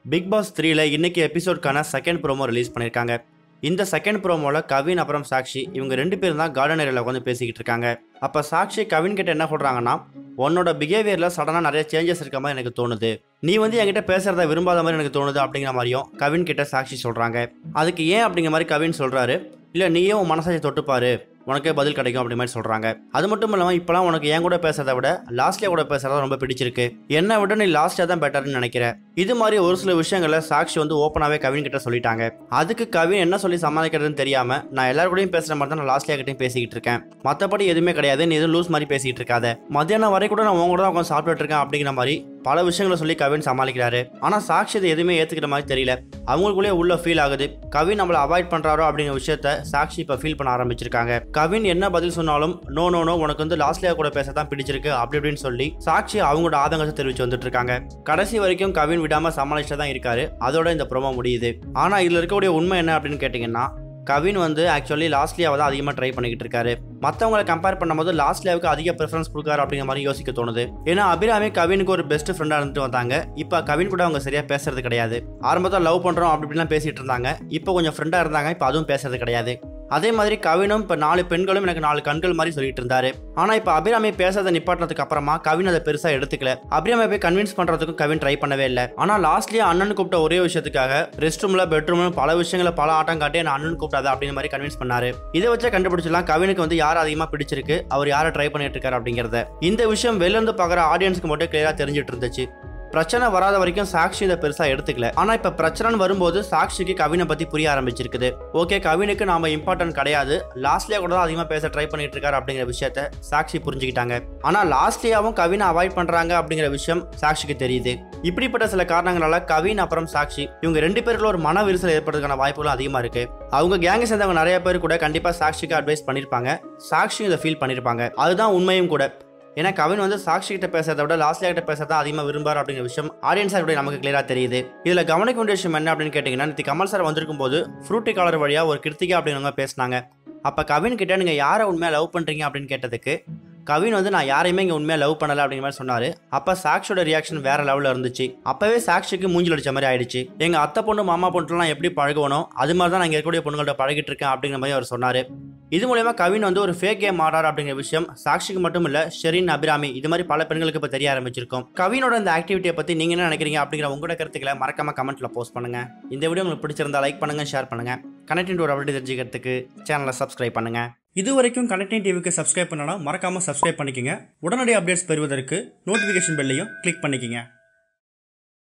big pass த்ரீல இன்னைக்கு எபிசோட்கான second promo release பண்ணியிருக்காங்க இந்த செகண்ட் ப்ரோமோவில் கவின் அப்புறம் சாக்ஷி இவங்க ரெண்டு பேரும் தான் கார்டன் ஏரியாவில் உட்காந்து பேசிக்கிட்டு இருக்காங்க அப்போ சாக்ஷி கவின் கிட்ட என்ன சொல்கிறாங்கன்னா உன்னோட பிஹேவியரில் சடனாக நிறைய சேஞ்சஸ் இருக்க மாதிரி எனக்கு தோணுது நீ வந்து என்கிட்ட பேசுறத விரும்பாத மாதிரி எனக்கு தோணுது அப்படிங்கிற மாதிரியும் கவின் கிட்ட சாக்ஷி சொல்கிறாங்க அதுக்கு ஏன் அப்படிங்கிற மாதிரி கவின் சொல்கிறாரு இல்லை நீயே உன் மனசாட்சி தொட்டுப்பாரு உனக்கே பதில் கிடைக்கும் அப்படி மாதிரி சொல்கிறாங்க அது மட்டும் இல்லாமல் இப்போலாம் உனக்கு என் கூட பேசுறதை விட லாஸ்ட்லேயே கூட பேசுறதா ரொம்ப பிடிச்சிருக்கு என்னை விட நீ லாஸ்ட்டாக தான் பெட்டர்னு நினைக்கிறேன் இது மாதிரி ஒரு சில விஷயங்களை சாக்ஷி வந்து ஓப்பனாகவே கவின் கிட்ட சொல்லிட்டாங்க அதுக்கு கவின் என்ன சொல்லி சமாளிக்கிறதுன்னு தெரியாமல் நான் எல்லாரும் கூடயும் பேசுகிற மாதிரி தான் நான் லாஸ்ட்லேயே கிட்டையும் பேசிக்கிட்டு இருக்கேன் மற்றபடி எதுவுமே கிடையாது நீ எதுவும் லூஸ் மாதிரி பேசிக்கிட்டு இருக்காத மத்தியானம் வரை கூட நான் உங்க கூட தான் உட்காந்து சாப்பிட்டுட்டு இருக்கேன் அப்படிங்கிற மாதிரி பல விஷயங்களை சொல்லி கவின் சமாளிக்கிறாரு ஆனால் சாக்ஷி இதை எதுவுமே ஏற்றுக்கிற மாதிரி தெரியல அவங்களுக்குள்ளே உள்ள ஃபீல் ஆகுது கவின் நம்மளை அவாய்ட் பண்ணுறாரோ அப்படிங்கிற விஷயத்த சாக்ஷி இப்போ ஃபீல் பண்ண ஆரம்பிச்சிருக்காங்க கவின் என்ன பதில் சொன்னாலும் நோ நோ நோ உனக்கு வந்து லாஸ்ட்லேயே கூட பேச தான் பிடிச்சிருக்கு அப்படி இப்படின்னு சொல்லி சாக்ஷி அவங்களோட ஆதங்கத்தை தெரிவிச்சு வந்துட்டு இருக்காங்க கடைசி வரைக்கும் கவின் விடாம சமாளிச்சுட்டு தான் இருக்காரு அதோட இந்த ப்ரோமோ முடியுது ஆனால் இதில் இருக்கக்கூடிய உண்மை என்ன அப்படின்னு கேட்டிங்கன்னா கவின் வந்து ஆக்சுவலி லாஸ்ட்லியாவை தான் அதிகமாக ட்ரை பண்ணிக்கிட்டு இருக்காரு மற்றவங்களை கம்பேர் பண்ணும்போது லாஸ்ட்லியாவுக்கு அதிக ப்ரிஃபரன்ஸ் கொடுக்காரு அப்படிங்கிற மாதிரி யோசிக்க தோணுது ஏன்னா அபிராமி கவினுக்கு ஒரு பெஸ்ட் ஃப்ரெண்டாக இருந்துட்டு வந்தாங்க இப்போ கவின் கூட அவங்க சரியாக பேசுறது கிடையாது ஆரம்பத்தில் லவ் பண்ணுறோம் அப்படி இப்படிலாம் பேசிட்டு இருந்தாங்க இப்போ கொஞ்சம் ஃப்ரெண்டாக இருந்தாங்க இப்போ அதுவும் பேசுறது கிடையாது அதே மாதிரி கவினும் இப்போ நாலு பெண்களும் எனக்கு நாலு கண்கள் மாதிரி சொல்லிட்டு இருந்தாரு ஆனால் இப்போ அபிராமி பேசுறதை நிப்பாட்டினதுக்கு அப்புறமா கவின் அதை பெருசாக எடுத்துக்கல அபிராமி போய் கன்வின்ஸ் பண்ணுறதுக்கும் கவின் ட்ரை பண்ணவே இல்லை ஆனால் லாஸ்ட்லேயே அண்ணன் கூப்பிட்ட ஒரே விஷயத்துக்காக ரெஸ்ட் ரூமில் பெட்ரூம்ல பல விஷயங்களை பல ஆட்டம் காட்டி நான் அண்ணன் கூப்பிட்டாத அப்படிங்கிற மாதிரி கன்வின்ஸ் பண்ணாரு இதை வச்சே கண்டுபிடிச்சலாம் கவினுக்கு வந்து யார் அதிகமாக பிடிச்சிருக்கு அவர் யாரை ட்ரை பண்ணிட்டு இருக்காரு அப்படிங்கிறத இந்த விஷயம் வெளில இருந்து பார்க்குற ஆடியன்ஸ்க்கு மட்டும் கிளியராக தெரிஞ்சிட்டு இருந்துச்சு பிரச்சனை வராத வரைக்கும் சாக்ஷி இதை பெருசா எடுத்துக்கல ஆனா இப்ப பிரச்சனைன்னு வரும்போது சாக்ஷிக்கு கவினை பத்தி புரிய ஆரம்பிச்சிருக்குது ஓகே கவினுக்கு நாம இம்பார்ட்டன்ட் கிடையாது லாஸ்ட்லியா கூட தான் அதிகமா பேச ட்ரை பண்ணிட்டு இருக்காரு அப்படிங்கிற விஷயத்த சாக்ஷி புரிஞ்சுக்கிட்டாங்க ஆனா லாஸ்ட்லியாவும் கவினை அவாய்ட் பண்றாங்க அப்படிங்கிற விஷயம் சாக்ஷிக்கு தெரியுது இப்படிப்பட்ட சில காரணங்களால கவின் அப்புறம் சாக்ஷி இவங்க ரெண்டு பேருக்குள்ள ஒரு மன விரிசல் ஏற்படுறதுக்கான வாய்ப்புகளும் அதிகமா இருக்கு அவங்க கேங்க சேர்ந்தவங்க நிறைய பேர் கூட கண்டிப்பா சாக்ஷிக்கு அட்வைஸ் பண்ணிருப்பாங்க சாக்ஷியும் இதை ஃபீல் பண்ணிருப்பாங்க அதுதான் உண்மையும் கூட ஏன்னா கவின் வந்து சாக்ஷி கிட்ட பேசுறதை விட லாஸ்ட்லியா கிட்ட பேசுறதா அதிகமாக விரும்பார் அப்படிங்கிற விஷயம் ஆடியன்ஸாக கூட நமக்கு கிளியரா தெரியுது இதுல கவனிக்க வேண்டிய விஷயம் என்ன அப்படின்னு கேட்டீங்கன்னா நேற்று கமல் சார் வந்திருக்கும் போது ஃப்ரூட்டி காலர் வழியா ஒரு கிருத்திகா அப்படிங்கிறவங்க பேசினாங்க அப்ப கவின் கிட்ட நீங்க யாரை உண்மையா லவ் பண்றீங்க அப்படின்னு கேட்டதுக்கு கவின் வந்து நான் யாரையுமே இங்கே உண்மையாக லவ் பண்ணல அப்படிங்கிற மாதிரி சொன்னார் அப்போ சாக்ஷியோட ரியாக்ஷன் வேற லெவலில் இருந்துச்சு அப்போவே சாக்ஷிக்கு மூஞ்சில் அடிச்ச மாதிரி ஆயிடுச்சு எங்கள் அத்தை பொண்ணு மாமா பொண்ணுலாம் எப்படி பழகுவனோ அது மாதிரி தான் நான் இங்கே இருக்கக்கூடிய பொண்ணுங்கள்ட்ட பழகிட்டு இருக்கேன் அப்படிங்கிற மாதிரி அவர் சொன்னார் இது மூலயமா கவின் வந்து ஒரு ஃபேக் கேம் ஆடார் அப்படிங்கிற விஷயம் சாக்ஷிக்கு மட்டும் இல்ல ஷெரின் அபிராமி இது மாதிரி பல பெண்களுக்கு இப்போ தெரிய ஆரம்பிச்சிருக்கும் கவினோட இந்த ஆக்டிவிட்டியை பற்றி நீங்கள் என்ன நினைக்கிறீங்க அப்படிங்கிற உங்களோட கருத்துக்களை மறக்காம கமெண்ட்ல போஸ்ட் பண்ணுங்க இந்த வீடியோ உங்களுக்கு பிடிச்சிருந்தா லைக் பண்ணுங்க ஷேர் பண்ணுங்க கனெக்டிங் ஒரு அப்படி தெரிஞ்சுக்கிறதுக்கு சேனலை சப்ஸ்கிரைப் பண்ணுங்க இது வரைக்கும் கனெக்டிங் டிவிக்கு சப்ஸ்கிரைப் பண்ணனா மறக்காம சப்ஸ்கிரைப் பண்ணிக்கங்க உடனடி அப்டேட்ஸ் பெறுவதற்கு நோட்டிஃபிகேஷன் பெல்லையும் கிளிக் பண்ணிக்கங்க